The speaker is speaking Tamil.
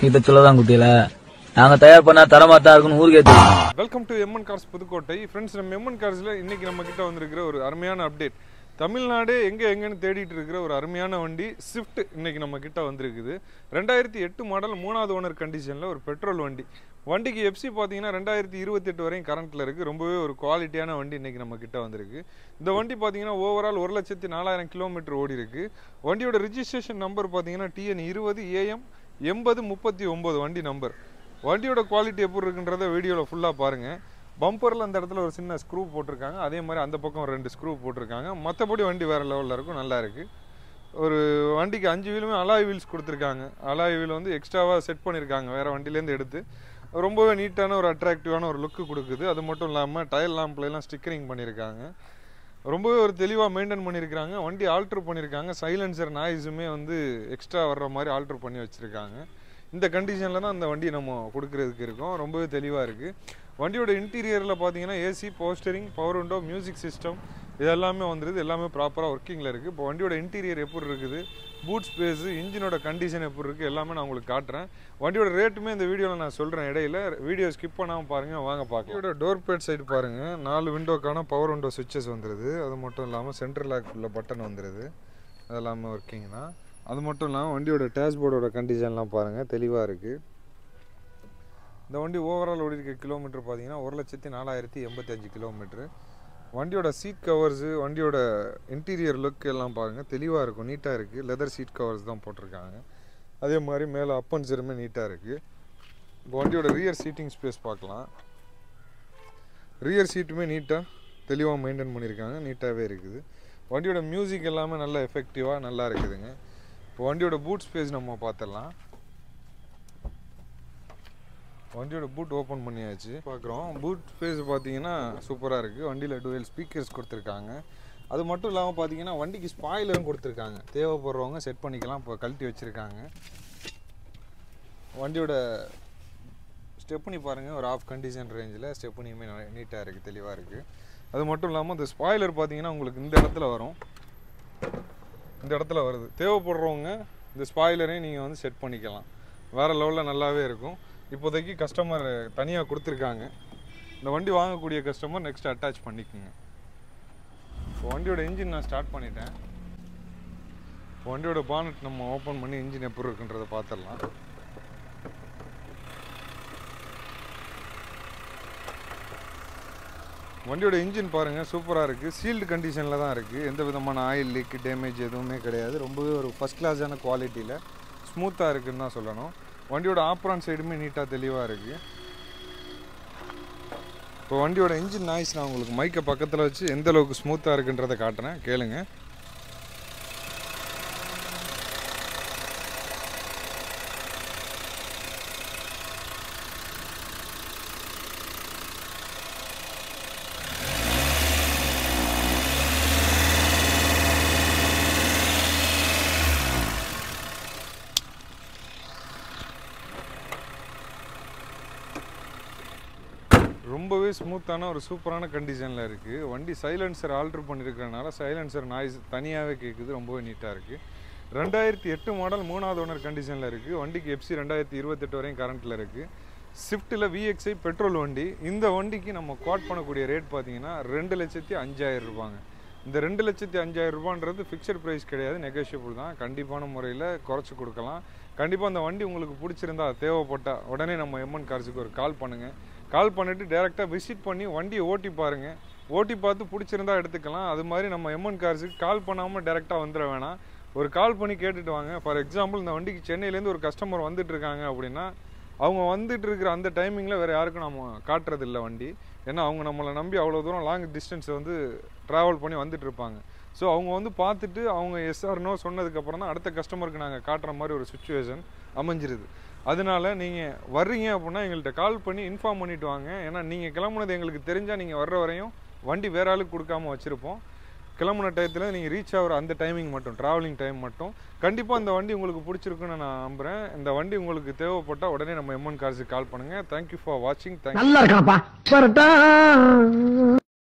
இதை சொல்லதான் குட்டியில நாங்க தயார் பண்ணா தரமா தான் இருக்குன்னு ஊருக்கே தெரியும் welcome to MN cars Pudukkottai friends நம்ம எம்என் கார்ஸ்ல இன்னைக்கு நம்ம கிட்ட வந்திருக்கிற ஒரு அருமையான அப்டேட் தமிழ்நாடு எங்க எங்கன்னு தேடிட்டு இருக்கிற ஒரு அருமையான வண்டி ஸ்விஃப்ட் இன்னைக்கு நம்ம கிட்ட வந்திருக்குது ரெண்டாயிரத்தி எட்டு மாடல் மூணாவது ஓனர் கண்டிஷன்ல ஒரு பெட்ரோல் வண்டி வண்டிக்கு எஃப்சி பார்த்தீங்கன்னா ரெண்டாயிரத்தி இருபத்தெட்டு வரையும் கரண்ட்ல இருக்கு ரொம்பவே ஒரு குவாலிட்டியான வண்டி இன்னைக்கு நம்ம கிட்ட வந்திருக்கு இந்த வண்டி பார்த்தீங்கன்னா ஓவரால் ஒரு லட்சத்தி நாலாயிரம் கிலோமீட்டர் ஓடி இருக்கு வண்டியோட ரிஜிஸ்ட்ரேஷன் நம்பர் பார்த்தீங்கன்னா டிஎன் இருபது ஏஎம் எண்பது முப்பத்தி ஒன்பது வண்டி நம்பர் வண்டியோட குவாலிட்டி எப்படி இருக்குன்றத வீடியோவில் ஃபுல்லாக பாருங்கள் பம்பரில் அந்த இடத்துல ஒரு சின்ன ஸ்க்ரூ போட்டிருக்காங்க அதே மாதிரி அந்த பக்கம் ரெண்டு ஸ்க்ரூ போட்டிருக்காங்க மற்றபடி வண்டி வேறு லெவலில் இருக்கும் நல்லா இருக்குது ஒரு வண்டிக்கு அஞ்சு வீலுமே அலாய் வீல்ஸ் கொடுத்துருக்காங்க அலாய் வீல் வந்து எக்ஸ்ட்ராவாக செட் பண்ணியிருக்காங்க வேறு வண்டியிலேருந்து எடுத்து ரொம்பவே நீட்டான ஒரு அட்ராக்டிவான ஒரு லுக்கு கொடுக்குது அது மட்டும் இல்லாமல் டயர் லாம்ப்லாம் ஸ்டிக்கரிங் பண்ணியிருக்காங்க ரொம்பவே ஒரு தெளிவாக மெயின்டைன் பண்ணியிருக்காங்க வண்டி ஆல்ட்ரு பண்ணியிருக்காங்க சைலன்சர் நாய்ஸுமே வந்து எக்ஸ்ட்ரா வர்ற மாதிரி ஆல்ட்ரு பண்ணி வச்சுருக்காங்க இந்த கண்டிஷனில் தான் அந்த வண்டி நம்ம கொடுக்கறதுக்கு இருக்கோம் ரொம்பவே தெளிவாக இருக்குது வண்டியோட இன்டீரியரில் பார்த்தீங்கன்னா ஏசி போஸ்டரிங் பவர் விண்டோ மியூசிக் சிஸ்டம் இதெல்லாமே வந்துருது எல்லாமே ப்ராப்பராக ஒர்க்கிங்கில் இருக்குது இப்போ வண்டியோட இன்டீரியர் எப்படி இருக்குது பூட் ஸ்பேஸு இன்ஜினோட கண்டிஷன் எப்படி இருக்குது எல்லாமே நான் உங்களுக்கு காட்டுறேன் வண்டியோட ரேட்டுமே இந்த வீடியோவில் நான் சொல்கிறேன் இடையில வீடியோ ஸ்கிப் பண்ணாமல் பாருங்கள் வாங்க பார்க்கலாம் வண்டியோட டோர் பேட் சைடு பாருங்கள் நாலு விண்டோக்கான பவர் விண்டோ சுவிச்சஸ் வந்துருது அது மட்டும் இல்லாமல் சென்ட்ரல் லாக் உள்ள பட்டன் வந்துருது அதெல்லாமே ஒர்க்கிங் தான் அது மட்டும் இல்லாமல் வண்டியோட டேஷ்போர்டோட கண்டிஷன்லாம் பாருங்கள் தெளிவாக இருக்குது இந்த வண்டி ஓவரால் ஓடி இருக்க கிலோமீட்டர் பார்த்தீங்கன்னா ஒரு லட்சத்தி நாலாயிரத்தி எண்பத்தஞ்சு கிலோமீட்ரு வண்டியோட சீட் கவர்ஸு வண்டியோட இன்டீரியர் லுக் எல்லாம் பாருங்கள் தெளிவாக இருக்கும் நீட்டாக இருக்குது லெதர் சீட் கவர்ஸ் தான் போட்டிருக்காங்க அதே மாதிரி மேலே அப் அண்ட் சிறுமே நீட்டாக இருக்குது இப்போ வண்டியோட ரியர் சீட்டிங் ஸ்பேஸ் பார்க்கலாம் ரியர் சீட்டுமே நீட்டாக தெளிவாக மெயின்டைன் பண்ணியிருக்காங்க நீட்டாகவே இருக்குது வண்டியோட மியூசிக் எல்லாமே நல்லா எஃபெக்டிவாக நல்லா இருக்குதுங்க இப்போ வண்டியோட பூட் ஸ்பேஸ் நம்ம பார்த்துடலாம் வண்டியோட பூட் ஓப்பன் பண்ணியாச்சு பார்க்குறோம் பூட் ஸ்பேஸ் பார்த்தீங்கன்னா சூப்பராக இருக்குது வண்டியில் டுவெல் ஸ்பீக்கர்ஸ் கொடுத்துருக்காங்க அது மட்டும் இல்லாமல் பார்த்தீங்கன்னா வண்டிக்கு ஸ்பாயிலரும் கொடுத்துருக்காங்க தேவைப்படுறவங்க செட் பண்ணிக்கலாம் இப்போ கழட்டி வச்சுருக்காங்க வண்டியோட ஸ்டெப்னி பாருங்கள் ஒரு ஆஃப் கண்டிஷன் ரேஞ்சில் ஸ்டெப்னியுமே நீட்டாக இருக்குது தெளிவாக இருக்குது அது மட்டும் இல்லாமல் இந்த ஸ்பாயிலர் பார்த்தீங்கன்னா உங்களுக்கு இந்த இடத்துல வரும் இந்த இடத்துல வருது தேவைப்படுறவங்க இந்த ஸ்பாயிலரையும் நீங்கள் வந்து செட் பண்ணிக்கலாம் வேறு லெவலில் நல்லாவே இருக்கும் இப்போதைக்கு கஸ்டமர் தனியாக கொடுத்துருக்காங்க இந்த வண்டி வாங்கக்கூடிய கஸ்டமர் நெக்ஸ்ட் அட்டாச் பண்ணிக்கோங்க இப்போ வண்டியோட இன்ஜின் நான் ஸ்டார்ட் பண்ணிட்டேன் இப்போ வண்டியோட பானட் நம்ம ஓப்பன் பண்ணி இன்ஜின் எப்படி இருக்குன்றதை பார்த்துடலாம் வண்டியோட இன்ஜின் பாருங்கள் சூப்பராக இருக்குது சீல்டு கண்டிஷனில் தான் இருக்குது எந்த விதமான ஆயில் லீக் டேமேஜ் எதுவுமே கிடையாது ரொம்பவே ஒரு ஃபஸ்ட் கிளாஸான குவாலிட்டியில் ஸ்மூத்தாக இருக்குன்னு தான் சொல்லணும் வண்டியோட ஆப்ரான் சைடுமே நீட்டாக தெளிவாக இருக்குது இப்போ வண்டியோட இன்ஜின் நாய்ஸ் நான் உங்களுக்கு மைக்கை பக்கத்தில் வச்சு எந்த அளவுக்கு ஸ்மூத்தாக இருக்குன்றதை காட்டுறேன் கேளுங்க ரொம்பவே ஸ்மூத்தான ஒரு சூப்பரான கண்டிஷனில் இருக்குது வண்டி சைலன்சர் ஆல்ட்ரு பண்ணியிருக்கிறனால சைலன்சர் நாய்ஸ் தனியாகவே கேட்குது ரொம்பவே நீட்டாக இருக்குது ரெண்டாயிரத்தி எட்டு மாடல் மூணாவது ஓனர் கண்டிஷனில் இருக்குது வண்டிக்கு எஃப்சி ரெண்டாயிரத்தி இருபத்தெட்டு வரையும் கரண்ட்டில் இருக்குது ஸ்விஃப்ட்டில் விஎக்ஸ்ஐ பெட்ரோல் வண்டி இந்த வண்டிக்கு நம்ம குவாட் பண்ணக்கூடிய ரேட் பார்த்தீங்கன்னா ரெண்டு லட்சத்தி அஞ்சாயிரம் ரூபாங்க இந்த ரெண்டு லட்சத்தி அஞ்சாயிரம் ரூபான்றது ஃபிக்ஸட் ப்ரைஸ் கிடையாது நெகோஷியபிள் தான் கண்டிப்பான முறையில் குறைச்சி கொடுக்கலாம் கண்டிப்பாக அந்த வண்டி உங்களுக்கு பிடிச்சிருந்தா தேவைப்பட்டால் உடனே நம்ம எம்என் கார்ஸுக்கு ஒரு கால் பண்ணுங்கள் கால் பண்ணிவிட்டு டேரெக்டாக விசிட் பண்ணி வண்டியை ஓட்டி பாருங்கள் ஓட்டி பார்த்து பிடிச்சிருந்தா எடுத்துக்கலாம் அது மாதிரி நம்ம எம்என் கார்ஸுக்கு கால் பண்ணாமல் டேரெக்டாக வந்துட வேணாம் ஒரு கால் பண்ணி கேட்டுட்டு வாங்க ஃபார் எக்ஸாம்பிள் இந்த வண்டிக்கு சென்னையிலேருந்து ஒரு கஸ்டமர் வந்துட்டு இருக்காங்க அப்படின்னா அவங்க வந்துட்டு இருக்கிற அந்த டைமிங்கில் வேறு யாருக்கும் நம்ம காட்டுறதில்ல வண்டி ஏன்னா அவங்க நம்மளை நம்பி அவ்வளோ தூரம் லாங் டிஸ்டன்ஸ் வந்து ட்ராவல் பண்ணி வந்துட்டு இருப்பாங்க ஸோ அவங்க வந்து பார்த்துட்டு அவங்க எஸ்ஆர்னோ சொன்னதுக்கப்புறம் தான் அடுத்த கஸ்டமருக்கு நாங்கள் காட்டுற மாதிரி ஒரு சுச்சுவேஷன் அமைஞ்சிருது அதனால நீங்கள் வர்றீங்க அப்படின்னா எங்கள்கிட்ட கால் பண்ணி இன்ஃபார்ம் பண்ணிட்டு வாங்க ஏன்னா நீங்கள் கிளம்புனது எங்களுக்கு தெரிஞ்சால் நீங்கள் வர்ற வரையும் வண்டி வேற ஆளுக்கு கொடுக்காம வச்சுருப்போம் கிளம்புன டயத்தில் நீங்கள் ரீச் ஆகிற அந்த டைமிங் மட்டும் ட்ராவலிங் டைம் மட்டும் கண்டிப்பாக இந்த வண்டி உங்களுக்கு பிடிச்சிருக்குன்னு நான் நம்புகிறேன் இந்த வண்டி உங்களுக்கு தேவைப்பட்டால் உடனே நம்ம எம்என் கார்ஸுக்கு கால் பண்ணுங்கள் தேங்க்யூ ஃபார் வாட்சிங் தேங்க் நல்லா இருக்கானப்பா வரட்டா